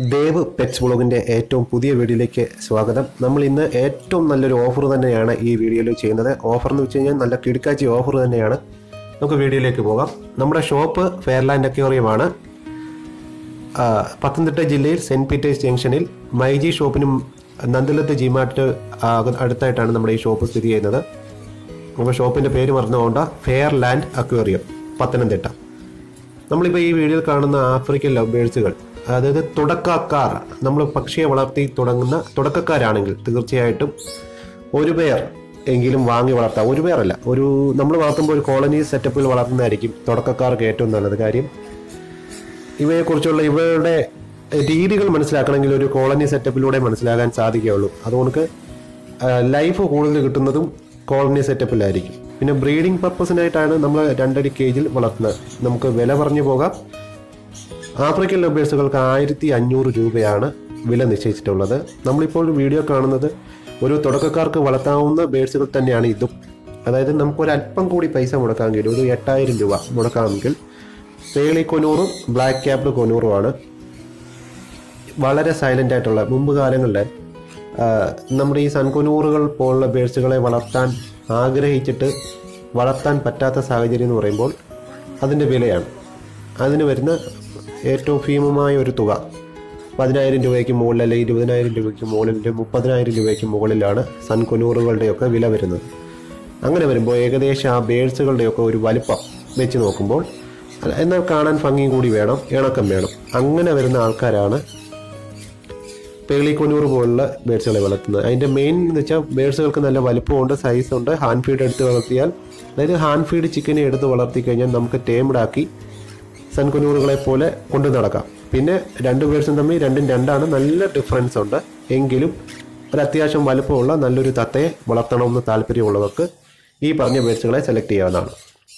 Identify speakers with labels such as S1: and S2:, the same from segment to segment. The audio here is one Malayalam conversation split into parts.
S1: ദേവ് പെറ്റ്സ് ബ്ലോഗിൻ്റെ ഏറ്റവും പുതിയ വീഡിയോയിലേക്ക് സ്വാഗതം നമ്മൾ ഇന്ന് ഏറ്റവും നല്ലൊരു ഓഫർ തന്നെയാണ് ഈ വീഡിയോയിൽ ചെയ്യുന്നത് ഓഫർ എന്ന് വെച്ച് കഴിഞ്ഞാൽ നല്ല കിടക്കാച്ചി ഓഫർ തന്നെയാണ് നമുക്ക് വീഡിയോയിലേക്ക് പോകാം നമ്മുടെ ഷോപ്പ് ഫെയർലാൻഡ് അക്വേറിയമാണ് ആ, പത്തനംതിട്ട ജില്ലയിൽ സെൻറ്റ് പീറ്റേഴ്സ് ജംഗ്ഷനിൽ മൈജി ഷോപ്പിനും നന്ദലത്ത് ജിമാർട്ടിന് അടുത്തായിട്ടാണ് നമ്മുടെ ഈ ഷോപ്പ് സ്ഥിതി ചെയ്യുന്നത് അപ്പോൾ ഷോപ്പിൻ്റെ പേര് മറന്നുകൊണ്ട ഫെയർ ലാൻഡ് അക്വേറിയം പത്തനംതിട്ട നമ്മളിപ്പോൾ ഈ വീഡിയോയിൽ കാണുന്ന ആഫ്രിക്കൻ ലവ് ബേഴ്സുകൾ അതായത് തുടക്കക്കാർ നമ്മൾ പക്ഷിയെ വളർത്തി തുടങ്ങുന്ന തുടക്കക്കാരാണെങ്കിൽ തീർച്ചയായിട്ടും ഒരു പേർ എങ്കിലും വാങ്ങി വളർത്താം ഒരു പേരല്ല ഒരു നമ്മൾ വളർത്തുമ്പോൾ ഒരു കോളനി സെറ്റപ്പിൽ വളർത്തുന്നതായിരിക്കും തുടക്കക്കാർക്ക് ഏറ്റവും നല്ലത് കാര്യം ഇവയെക്കുറിച്ചുള്ള ഇവയുടെ രീതികൾ മനസ്സിലാക്കണമെങ്കിൽ ഒരു കോളനി സെറ്റപ്പിലൂടെ മനസ്സിലാക്കാൻ സാധിക്കുകയുള്ളൂ അതുകൊണ്ട് ലൈഫ് കൂടുതൽ കിട്ടുന്നതും കോളനി സെറ്റപ്പിലായിരിക്കും പിന്നെ ബ്രീഡിംഗ് പർപ്പസിനായിട്ടാണ് നമ്മൾ രണ്ടടി കേജിൽ വളർത്തുന്നത് നമുക്ക് വില പറഞ്ഞു പോകാം ആഫ്രിക്കൻ ലബേഴ്സുകൾക്ക് ആയിരത്തി അഞ്ഞൂറ് രൂപയാണ് വില നിശ്ചയിച്ചിട്ടുള്ളത് നമ്മളിപ്പോൾ വീഡിയോ കാണുന്നത് ഒരു തുടക്കക്കാർക്ക് വളർത്താവുന്ന ബേഡ്സുകൾ തന്നെയാണ് ഇതും അതായത് നമുക്കൊരു അല്പം കൂടി പൈസ മുടക്കാമെങ്കിൽ ഒരു എട്ടായിരം രൂപ മുടക്കാമെങ്കിൽ പേളി കൊനൂറും ബ്ലാക്ക് ക്യാപ്ഡ് കൊനൂറുമാണ് വളരെ സൈലൻ്റ് ആയിട്ടുള്ള മുമ്പ് കാലങ്ങളിൽ ആ, നമ്മുടെ ഈ സൺകൊനൂറുകൾ പോലുള്ള ബേഡ്സുകളെ വളർത്താൻ ആഗ്രഹിച്ചിട്ട് വളർത്താൻ പറ്റാത്ത സാഹചര്യം എന്ന് പറയുമ്പോൾ അതിൻ്റെ വിലയാണ് അതിന് വരുന്ന ഏറ്റവും ഭീമമായ ഒരു തുക പതിനായിരം രൂപയ്ക്ക് മുകളിൽ അല്ലെങ്കിൽ ഇരുപതിനായിരം രൂപയ്ക്ക് മുകളിൽ മുപ്പതിനായിരം രൂപയ്ക്ക് മുകളിലാണ് സൺകൊനൂറുകളുടെയൊക്കെ വില വരുന്നത് അങ്ങനെ വരുമ്പോൾ ഏകദേശം ആ ബേഡ്സുകളുടെയൊക്കെ ഒരു വലിപ്പം വെച്ച് നോക്കുമ്പോൾ അല്ല, എന്നാൽ കാണാൻ ഭംഗി കൂടി വേണം ഇണക്കം വേണം അങ്ങനെ വരുന്ന ആൾക്കാരാണ് പേളിക്കൊന്നൂറ് പോലുള്ള ബേഡ്സുകളെ വളർത്തുന്നത് അതിൻ്റെ മെയിൻ എന്ന് വെച്ചാൽ ബേഡ്സുകൾക്ക് നല്ല വലുപ്പമുണ്ട് സൈസുണ്ട് ഹാൻഡ് ഫീഡ് എടുത്ത് വളർത്തിയാൽ അതായത് ഹാൻഡ് ഫീഡ് ചിക്കനെ എടുത്ത് വളർത്തി കഴിഞ്ഞാൽ നമുക്ക് ടേംഡാക്കി സൺകുനൂറുകളെ പോലെ കൊണ്ടു നടക്കാം പിന്നെ രണ്ട് ബേഡ്സും തമ്മിൽ രണ്ടും രണ്ടാണ് നല്ല ഡിഫറൻസ് ഉണ്ട് എങ്കിലും ഒരു അത്യാവശ്യം വലുപ്പമുള്ള നല്ലൊരു തത്തയെ വളർത്തണമെന്ന് താല്പര്യമുള്ളവർക്ക് ഈ പറഞ്ഞ ബേഡ്സുകളെ സെലക്ട് ചെയ്യാവുന്നതാണ്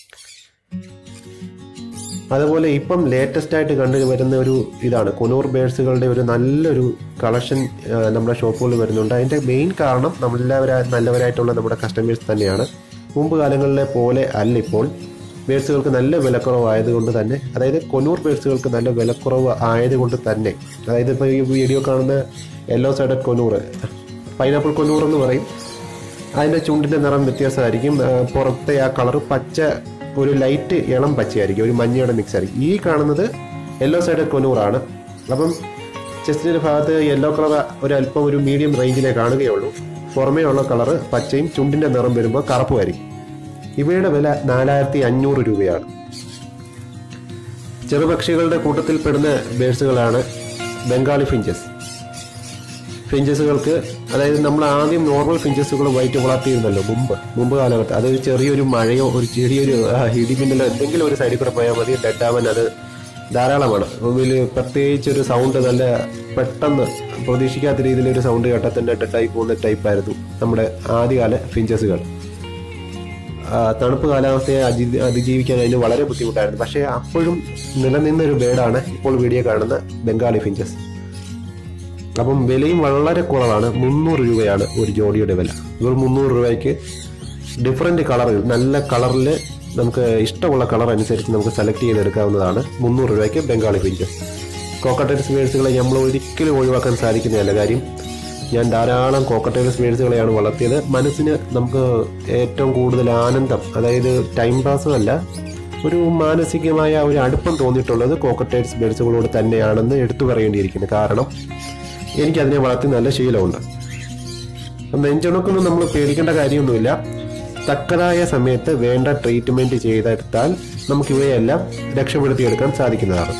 S1: അതുപോലെ ഇപ്പം ലേറ്റസ്റ്റ് ആയിട്ട് കണ്ടുവരുന്ന ഒരു ഇതാണ് കൊനൂർ ബേഡ്സുകളുടെ ഒരു നല്ലൊരു കളക്ഷൻ നമ്മുടെ ഷോപ്പുകളിൽ വരുന്നുണ്ട് അതിൻ്റെ മെയിൻ കാരണം നമ്മളെല്ലാവരാ നല്ലവരായിട്ടുള്ള നമ്മുടെ കസ്റ്റമേഴ്സ് തന്നെയാണ് മുമ്പ് കാലങ്ങളിലെ പോലെ അല്ല ഇപ്പോൾ ബേഡ്സുകൾക്ക് നല്ല വിലക്കുറവ് ആയതുകൊണ്ട് തന്നെ അതായത് കൊനൂർ ബേഡ്സുകൾക്ക് നല്ല വിലക്കുറവ് ആയതുകൊണ്ട് തന്നെ അതായത് ഇപ്പോൾ ഈ വീഡിയോ കാണുന്ന yellow sided conure pineapple conure എന്ന് പറയും അതിൻ്റെ ചുണ്ടിൻ്റെ നിറം വ്യത്യാസമായിരിക്കും ആ, പുറത്തെ ആ കളർ പച്ച ഒരു ലൈറ്റ് ഇളം പച്ചയായിരിക്കും ഒരു മഞ്ഞയുടെ മിക്സ് ആയിരിക്കും ഈ കാണുന്നത് യെല്ലോ സൈഡ് കൊനൂറാണ് അപ്പം ചെസ്റ്റിൻ്റെ ഭാഗത്ത് യെല്ലോ കളർ ഒരു അല്പം ഒരു മീഡിയം റേഞ്ചിലേ കാണുകയുള്ളൂ പുറമേ ഉള്ള കളറ് പച്ചയും ചുണ്ടിൻ്റെ നിറം വരുമ്പോൾ കറുപ്പുമായിരിക്കും ഇവയുടെ വില നാലായിരത്തി അഞ്ഞൂറ് രൂപയാണ് ചെറുപക്ഷികളുടെ കൂട്ടത്തിൽപ്പെടുന്ന ബേഡ്സുകളാണ് ബംഗാളി ഫിഞ്ചസ് ഫിഞ്ചസുകൾക്ക് അതായത് നമ്മൾ ആദ്യം നോർമൽ ഫിഞ്ചസുകൾ വൈറ്റ് വളർത്തിയിരുന്നല്ലോ മുമ്പ് മുമ്പ് കാലഘട്ടം അത് ചെറിയൊരു മഴയോ ഒരു ചെറിയൊരു ആ, ഇടിമിന്നലോ എന്തെങ്കിലും ഒരു സൈഡിൽ കൂടെ പോയാൽ മതി ഡെഡാവാൻ അത് ധാരാളമാണ് വലിയ പ്രത്യേകിച്ച് ഒരു സൗണ്ട് നല്ല പെട്ടെന്ന് പ്രതീക്ഷിക്കാത്ത രീതിയിൽ ഒരു സൗണ്ട് കേട്ടാൽ തന്നെ ഡെഡായി പോകുന്ന ടൈപ്പായിരുന്നു നമ്മുടെ ആദ്യകാല ഫിഞ്ചസുകൾ ആ, തണുപ്പ് കാലാവസ്ഥയെ അജി അതിജീവിക്കാൻ അതിന് വളരെ ബുദ്ധിമുട്ടായിരുന്നു പക്ഷേ അപ്പോഴും നിലനിന്ന ഒരു ബേഡാണ് ഇപ്പോൾ വീഡിയോ കാണുന്ന ബംഗാളി ഫിഞ്ചസ് അപ്പം വിലയും വളരെ കുറവാണ് മുന്നൂറ് രൂപയാണ് ഒരു ജോഡിയുടെ വില വെറും മുന്നൂറ് രൂപയ്ക്ക് ഡിഫറെൻറ്റ് കളറുകൾ നല്ല കളറിൽ നമുക്ക് ഇഷ്ടമുള്ള കളർ അനുസരിച്ച് നമുക്ക് സെലക്ട് ചെയ്തെടുക്കാവുന്നതാണ് മുന്നൂറ് രൂപയ്ക്ക് ബംഗാളി ഫിഞ്ചസ് കോക്കട്ടൈൽസ് ബേഡ്സുകളെ നമ്മൾ ഒരിക്കലും ഒഴിവാക്കാൻ സാധിക്കുന്നതല്ല കാര്യം ഞാൻ ധാരാളം കോക്കട്ടൈൽസ് ബേഡ്സുകളെയാണ് വളർത്തിയത് മനസ്സിന് നമുക്ക് ഏറ്റവും കൂടുതൽ ആനന്ദം അതായത് ടൈം പാസും അല്ല ഒരു മാനസികമായ ഒരു അടുപ്പം തോന്നിയിട്ടുള്ളത് കോക്കട്ടൈൽസ് ബേഡ്സുകളോട് തന്നെയാണെന്ന് എടുത്തു പറയേണ്ടിയിരിക്കുന്നു കാരണം എനിക്കതിനെ വളർത്തി നല്ല ശീലമുണ്ട് നെഞ്ചുണക്കൊന്നും നമ്മൾ പേടിക്കേണ്ട കാര്യമൊന്നുമില്ല തക്കതായ സമയത്ത് വേണ്ട ട്രീറ്റ്മെന്റ് ചെയ്തെടുത്താൽ നമുക്ക് ഇവയെല്ലാം രക്ഷപ്പെടുത്തിയെടുക്കാൻ സാധിക്കുന്നതാണ്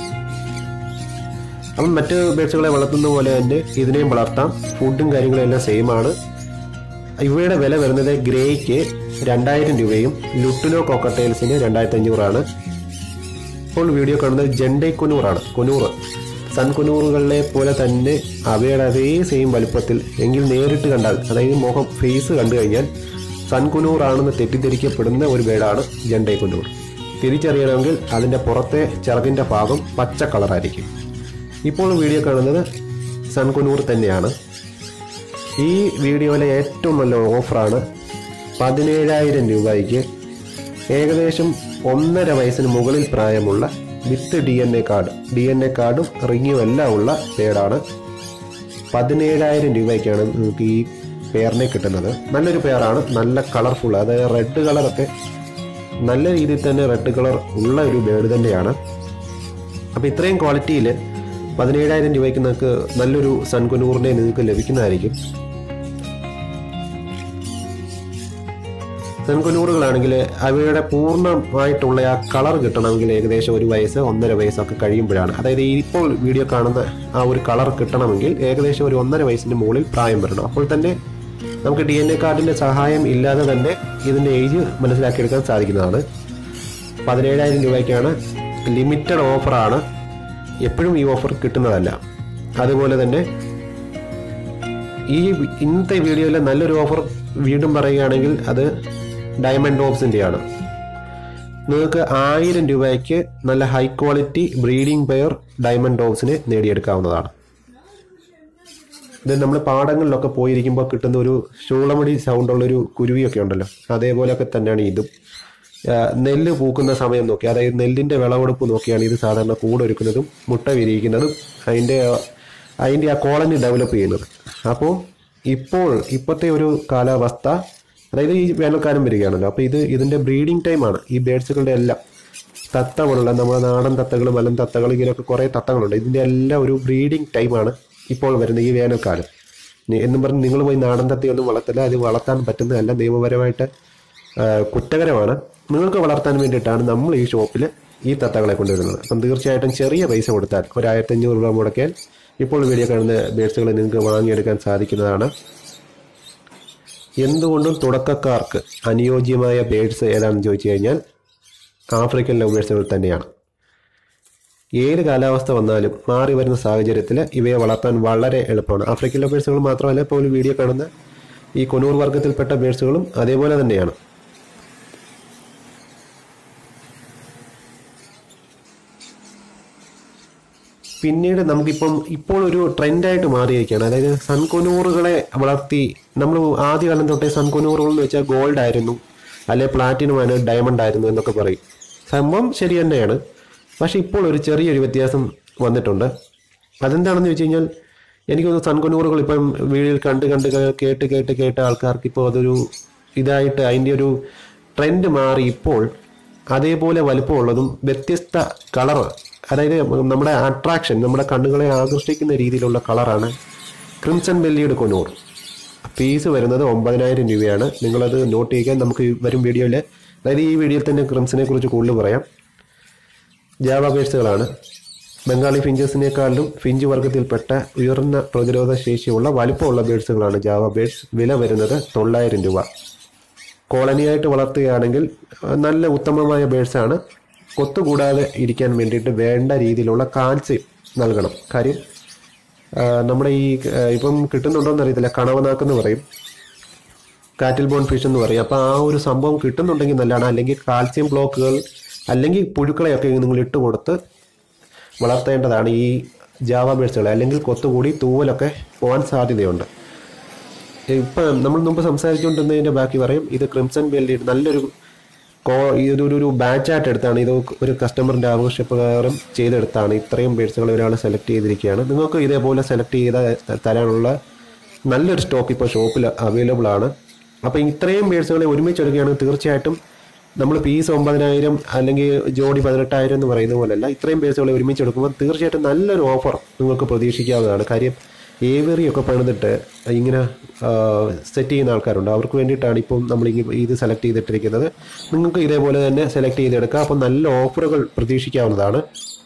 S1: അപ്പം മറ്റ് ബേഡ്സുകളെ വളർത്തുന്ന പോലെ തന്നെ ഇതിനെയും വളർത്താം ഫുഡും കാര്യങ്ങളും എല്ലാം സെയിം ആണ് ഇവയുടെ വില വരുന്നത് ഗ്രേയ്ക്ക് രണ്ടായിരം രൂപയും ലുട്ടിനോ കോക്കട്ടൈൽസിന് രണ്ടായിരത്തി അഞ്ഞൂറാണ് ഇപ്പോൾ വീഡിയോ കാണുന്നത് ജെണ്ടൈ കുനൂറാണ് കുനൂറ് സൺ കുനൂറുകളിലെ പോലെ തന്നെ അവയുടെ അതേ സെയിം വലുപ്പത്തിൽ എങ്കിൽ നേരിട്ട് കണ്ടാൽ അതായത് മുഖം ഫേസ് കണ്ടു കഴിഞ്ഞാൽ സൺ കുനൂറാണെന്ന് തെറ്റിദ്ധരിക്കപ്പെടുന്ന ഒരു ബേഡാണ് ജെണ്ടൈ കുനൂർ തിരിച്ചറിയണമെങ്കിൽ അതിൻ്റെ പുറത്തെ ചിറകിൻ്റെ ഭാഗം പച്ച കളറായിരിക്കും ഇപ്പോൾ വീഡിയോ കാണുന്നത് സൺ കുനൂർ തന്നെയാണ് ഈ വീഡിയോയിലെ ഏറ്റവും നല്ല ഓഫറാണ് പതിനേഴായിരം രൂപയ്ക്ക് ഏകദേശം ഒന്നര വയസ്സിന് മുകളിൽ പ്രായമുള്ള with D N A card D N A കാർഡും റിങ്ങും എല്ലാം ഉള്ള പേടാണ് പതിനേഴായിരം രൂപയ്ക്കാണ് നിങ്ങൾക്ക് ഈ പെയറിനെ കിട്ടുന്നത് നല്ലൊരു പെയറാണ് നല്ല കളർഫുൾ അതായത് റെഡ് കളറൊക്കെ നല്ല രീതിയിൽ തന്നെ റെഡ് കളർ ഉള്ള ഒരു ബേഡ് തന്നെയാണ് അപ്പോൾ ഇത്രയും ക്വാളിറ്റിയിൽ പതിനേഴായിരം രൂപയ്ക്ക് നിങ്ങൾക്ക് നല്ലൊരു സൺകുനൂറിനെ നിങ്ങൾക്ക് ലഭിക്കുന്നതായിരിക്കും സൺകുനൂറുകളാണെങ്കിൽ അവയുടെ പൂർണ്ണമായിട്ടുള്ള ആ കളർ കിട്ടണമെങ്കിൽ ഏകദേശം ഒരു വയസ്സ് ഒന്നര വയസ്സൊക്കെ കഴിയുമ്പോഴാണ് അതായത് ഈ ഇപ്പോൾ വീഡിയോ കാണുന്ന ആ ഒരു കളർ കിട്ടണമെങ്കിൽ ഏകദേശം ഒരു ഒന്നര വയസ്സിന് മുകളിൽ പ്രായം വരണം അപ്പോൾ തന്നെ നമുക്ക് ഡി എൻ എ കാർഡിൻ്റെ സഹായം ഇല്ലാതെ തന്നെ ഇതിൻ്റെ ഏജ് മനസ്സിലാക്കിയെടുക്കാൻ സാധിക്കുന്നതാണ് പതിനേഴായിരം രൂപയ്ക്കാണ് ലിമിറ്റഡ് ഓഫറാണ് എപ്പോഴും ഈ ഓഫർ കിട്ടുന്നതല്ല അതുപോലെ തന്നെ ഈ ഇന്നത്തെ വീഡിയോയിലെ നല്ലൊരു ഓഫർ വീണ്ടും പറയുകയാണെങ്കിൽ അത് ഡയമണ്ട് ഡോപ്സിൻ്റെയാണ് നിങ്ങൾക്ക് ആയിരം രൂപയ്ക്ക് നല്ല high quality breeding pair diamond ഡോഗ്സിനെ നേടിയെടുക്കാവുന്നതാണ് ഇത് നമ്മൾ പാടങ്ങളിലൊക്കെ പോയിരിക്കുമ്പോൾ കിട്ടുന്ന ഒരു ചൂളമടി സൗണ്ടുള്ള ഒരു കുരുവിയൊക്കെ ഉണ്ടല്ലോ അതേപോലെയൊക്കെ തന്നെയാണ് ഇതും ആ, നെല്ല് പൂക്കുന്ന സമയം നോക്കി അതായത് നെല്ലിൻ്റെ വിളവെടുപ്പ് നോക്കിയാണ് ഇത് സാധാരണ കൂടൊരുക്കുന്നതും മുട്ട വിരിയിക്കുന്നതും അതിൻ്റെ അതിൻ്റെ ആ കോളനി ഡെവലപ്പ് ചെയ്യുന്നത് അപ്പോൾ ഇപ്പോൾ ഇപ്പോഴത്തെ ഒരു കാലാവസ്ഥ അതായത് ഈ വേനൽക്കാലം വരികയാണല്ലോ അപ്പോൾ ഇത് ഇതിൻ്റെ ബ്രീഡിംഗ് ടൈമാണ് ഈ ബേഡ്സുകളുടെ എല്ലാം തത്തകളുള്ള നമ്മുടെ നാടൻ തത്തകൾ മലം തത്തകൾ ഇങ്ങനെയൊക്കെ കുറേ തത്തകളുണ്ട് ഇതിൻ്റെ എല്ലാം ഒരു ബ്രീഡിംഗ് ടൈമാണ് ഇപ്പോൾ വരുന്ന ഈ വേനൽക്കാലം നി- എന്നും പറഞ്ഞ് നിങ്ങൾ പോയി നാടൻ തത്തയൊന്നും വളർത്തില്ല അത് വളർത്താൻ പറ്റുന്നതല്ല നിയമപരമായിട്ട് ആ, കുറ്റകരമാണ് നിങ്ങൾക്ക് വളർത്താൻ വേണ്ടിയിട്ടാണ് നമ്മൾ ഈ ഷോപ്പിൽ ഈ തത്തകളെ കൊണ്ടുവരുന്നത് അപ്പം തീർച്ചയായിട്ടും ചെറിയ പൈസ കൊടുത്താൽ ഒരു ആയിരത്തി അഞ്ഞൂറ് രൂപ മുടക്കിയാൽ ഇപ്പോൾ വീഡിയോ കാണുന്ന ബേഡ്സുകൾ നിങ്ങൾക്ക് വാങ്ങിയെടുക്കാൻ സാധിക്കുന്നതാണ് എന്തുകൊണ്ടും തുടക്കക്കാർക്ക് അനുയോജ്യമായ ബേഡ്സ് ഏതാണെന്ന് ചോദിച്ചു കഴിഞ്ഞാൽ ആഫ്രിക്കൻ ലവ് ബേഡ്സുകൾ തന്നെയാണ് ഏത് കാലാവസ്ഥ വന്നാലും മാറി വരുന്ന സാഹചര്യത്തിൽ ഇവയെ വളർത്താൻ വളരെ എളുപ്പമാണ് ആഫ്രിക്കൻ ലവ് ബേഡ്സുകൾ മാത്രമല്ല ഇപ്പോൾ ഒരു വീഡിയോ കാണുന്ന ഈ കൊനൂർ വർഗത്തിൽപ്പെട്ട ബേഡ്സുകളും അതേപോലെ തന്നെയാണ് പിന്നീട് നമുക്കിപ്പം ഇപ്പോൾ ഒരു ട്രെൻഡായിട്ട് മാറിയിരിക്കുകയാണ് അതായത് സൺകൊനൂറുകളെ വളർത്തി നമ്മൾ ആദ്യകാലം തൊട്ടേ സൺകൊനൂറുകൾ എന്ന് വെച്ചാൽ ഗോൾഡ് ആയിരുന്നു അല്ലെ പ്ലാറ്റിനം ആണ് ഡയമണ്ട് ആയിരുന്നു എന്നൊക്കെ പറയും സംഭവം ശരി തന്നെയാണ് പക്ഷെ ഇപ്പോൾ ഒരു ചെറിയൊരു വ്യത്യാസം വന്നിട്ടുണ്ട് അതെന്താണെന്ന് വെച്ച് കഴിഞ്ഞാൽ എനിക്ക് തോന്നുന്നു സൺകൊനൂറുകൾ ഇപ്പം വീട്ടിൽ കണ്ട് കണ്ട് ക- കേട്ട് കേട്ട് കേട്ട ആൾക്കാർക്ക് ഇപ്പോൾ അതൊരു ഇതായിട്ട് അതിൻ്റെ ഒരു ട്രെൻഡ് മാറി ഇപ്പോൾ അതേപോലെ വലുപ്പമുള്ളതും വ്യത്യസ്ത കളർ അതായത് നമ്മുടെ അട്രാക്ഷൻ നമ്മുടെ കണ്ണുകളെ ആകർഷിക്കുന്ന രീതിയിലുള്ള കളറാണ് ക്രിംസൺ ബെല്ലിയുടെ കൊനൂർ ഫീസ് വരുന്നത് ഒമ്പതിനായിരം രൂപയാണ് നിങ്ങളത് നോട്ട് ചെയ്യാൻ നമുക്ക് വരും വീഡിയോയിൽ അതായത് ഈ വീഡിയോയിൽ തന്നെ ക്രിംസിനെ കുറിച്ച് കൂടുതൽ പറയാം ജാവ ബേഡ്സുകളാണ് ബംഗാളി ഫിഞ്ചസിനേക്കാളും ഫിഞ്ച് വർഗത്തിൽപ്പെട്ട ഉയർന്ന പ്രതിരോധ ശേഷിയുള്ള വലുപ്പമുള്ള ബേഡ്സുകളാണ് ജാവ ബേഡ്സ് വില വരുന്നത് തൊള്ളായിരം രൂപ കോളനിയായിട്ട് വളർത്തുകയാണെങ്കിൽ അഹ് നല്ല ഉത്തമമായ ബേഡ്സാണ് കൊത്തുകൂടാതെ ഇരിക്കാൻ വേണ്ടിയിട്ട് വേണ്ട രീതിയിലുള്ള കാൽസ്യം നൽകണം കാര്യം ആ, നമ്മുടെ ഈ ആ, ഇപ്പം കിട്ടുന്നുണ്ടോയെന്ന് അറിയത്തില്ല കണവനാക്കെന്ന് പറയും കാറ്റിൽ ബോൺ ഫിഷ് എന്ന് പറയും അപ്പോൾ ആ ഒരു സംഭവം കിട്ടുന്നുണ്ടെങ്കിൽ നല്ലതാണ് അല്ലെങ്കിൽ കാൽസ്യം ബ്ലോക്കുകൾ അല്ലെങ്കിൽ പുഴുക്കളെയൊക്കെ നിങ്ങൾ ഇട്ട് കൊടുത്ത് വളർത്തേണ്ടതാണ് ഈ ജാവ ബേഡ്സുകളെ അല്ലെങ്കിൽ കൊത്തുകൂടി തൂവലൊക്കെ പോകാൻ സാധ്യതയുണ്ട് ഇപ്പം നമ്മൾ മുമ്പ് സംസാരിച്ചുകൊണ്ടിരുന്നതിൻ്റെ ബാക്കി പറയും ഇത് ക്രിംസൺ ബെല്ലി നല്ലൊരു കോ ഇതൊരു ഒരു ബാച്ചായിട്ട് എടുത്താണ് ഇത് ഒരു കസ്റ്റമറിൻ്റെ ആവശ്യപ്രകാരം ചെയ്തെടുത്താണ് ഇത്രയും ബേഡ്സുകൾ ഒരാൾ സെലക്ട് ചെയ്തിരിക്കുകയാണ് നിങ്ങൾക്ക് ഇതേപോലെ സെലക്ട് ചെയ്ത തരാനുള്ള നല്ലൊരു സ്റ്റോക്ക് ഇപ്പോൾ ഷോപ്പിൽ അവൈലബിൾ ആണ് അപ്പോൾ ഇത്രയും ബേഡ്സുകളെ ഒരുമിച്ച് എടുക്കുകയാണെങ്കിൽ തീർച്ചയായിട്ടും നമ്മൾ പീസ് ഒമ്പതിനായിരം അല്ലെങ്കിൽ ജോഡി പതിനെട്ടായിരം എന്ന് പറയുന്ന പോലെയല്ല ഇത്രയും ബേഡ്സുകളെ ഒരുമിച്ച് എടുക്കുമ്പോൾ തീർച്ചയായിട്ടും നല്ലൊരു ഓഫർ നിങ്ങൾക്ക് പ്രതീക്ഷിക്കാവുന്നതാണ് കാര്യം ഏവറിയൊക്കെ പണിതിട്ട് ഇങ്ങനെ സെറ്റ് ചെയ്യുന്ന ആൾക്കാരുണ്ട് അവർക്ക് വേണ്ടിയിട്ടാണ് ഇപ്പം നമ്മൾ ഈ ഇത് സെലക്ട് ചെയ്തിട്ടിരിക്കുന്നത് നിങ്ങൾക്ക് ഇതേപോലെ തന്നെ സെലക്ട് ചെയ്തെടുക്കാം അപ്പം നല്ല ഓഫറുകൾ പ്രതീക്ഷിക്കാവുന്നതാണ്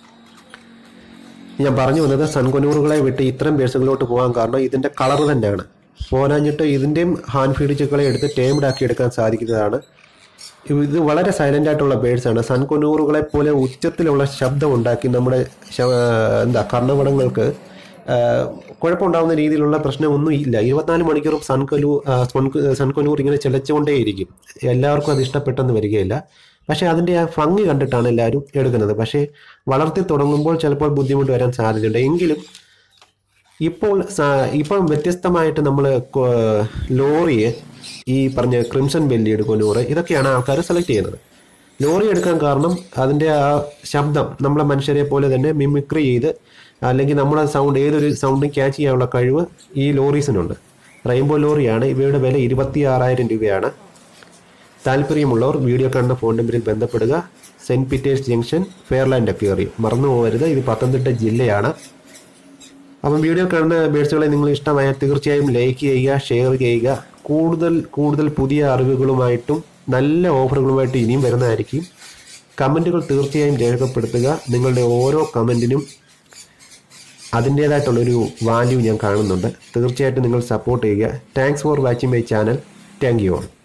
S1: ഞാൻ പറഞ്ഞു വന്നത് സൺകൊനൂറുകളെ വിട്ട് ഇത്തരം ബേഴ്സുകളിലോട്ട് പോകാൻ കാരണം ഇതിൻ്റെ കളർ തന്നെയാണ് പോരാഞ്ഞിട്ട് ഇതിൻ്റെയും ഹാൻഡ് ഫീഡ് ചെക്കുകളെ എടുത്ത് ടേംഡ് ആക്കി എടുക്കാൻ സാധിക്കുന്നതാണ് ഇത് വളരെ സൈലൻ്റ് ആയിട്ടുള്ള ബേഡ്സാണ് സൺകൊനൂറുകളെ പോലെ ഉച്ചത്തിലുള്ള ശബ്ദം ഉണ്ടാക്കി നമ്മുടെ ശ- എന്താ കർണപടങ്ങൾക്ക് കുഴപ്പമുണ്ടാകുന്ന രീതിയിലുള്ള പ്രശ്നമൊന്നും ഇല്ല ഇരുപത്തിനാല് മണിക്കൂറും സൺകൊലു സൺകൊനൂർ ഇങ്ങനെ ചിലച്ചുകൊണ്ടേയിരിക്കും എല്ലാവർക്കും അത് ഇഷ്ടപ്പെട്ടെന്ന് വരികയില്ല പക്ഷേ അതിൻ്റെ ആ ഭംഗി കണ്ടിട്ടാണ് എല്ലാവരും എടുക്കുന്നത് പക്ഷേ വളർത്തി തുടങ്ങുമ്പോൾ ചിലപ്പോൾ ബുദ്ധിമുട്ട് വരാൻ സാധ്യതയുണ്ട് എങ്കിലും ഇപ്പോൾ സ- ഇപ്പം വ്യത്യസ്തമായിട്ട് നമ്മൾ ലോറിയെ ഈ പറഞ്ഞ ക്രിംസൺ ബെല്ലിയുടെ കൊനൂറ് ഇതൊക്കെയാണ് ആൾക്കാർ സെലക്ട് ചെയ്യുന്നത് ലോറി എടുക്കാൻ കാരണം അതിൻ്റെ ആ ശബ്ദം നമ്മളെ മനുഷ്യരെ പോലെ തന്നെ മിമിക്രി ചെയ്ത് അല്ലെങ്കിൽ നമ്മളെ സൗണ്ട് ഏതൊരു സൗണ്ടും ക്യാച്ച് ചെയ്യാനുള്ള കഴിവ് ഈ ലോറീസിനുണ്ട് റെയിൻബോ ലോറിയാണ് ഇവയുടെ വില ഇരുപത്തി ആറായിരം രൂപയാണ് താല്പര്യമുള്ളവർ വീഡിയോ കാണുന്ന ഫോൺ നമ്പറിൽ ബന്ധപ്പെടുക Saint Peter's junction Fairland aquarium മറന്നു പോകരുത് ഇത് പത്തനംതിട്ട ജില്ലയാണ് അപ്പം വീഡിയോ കാണുന്ന ബേഡ്സുകളെ നിങ്ങൾ ഇഷ്ടമായാൽ തീർച്ചയായും ലൈക്ക് ചെയ്യുക ഷെയർ ചെയ്യുക കൂടുതൽ കൂടുതൽ പുതിയ അറിവുകളുമായിട്ടും നല്ല ഓഫറുകളുമായിട്ട് ഇനിയും വരുന്നതായിരിക്കും കമൻറ്റുകൾ തീർച്ചയായും രേഖപ്പെടുത്തുക നിങ്ങളുടെ ഓരോ കമൻറ്റിനും അതിൻ്റേതായിട്ടുള്ളൊരു വാല്യൂ ഞാൻ കാണുന്നുണ്ട് തീർച്ചയായിട്ടും നിങ്ങൾ സപ്പോർട്ട് ചെയ്യുക thanks for watching my channel thank you all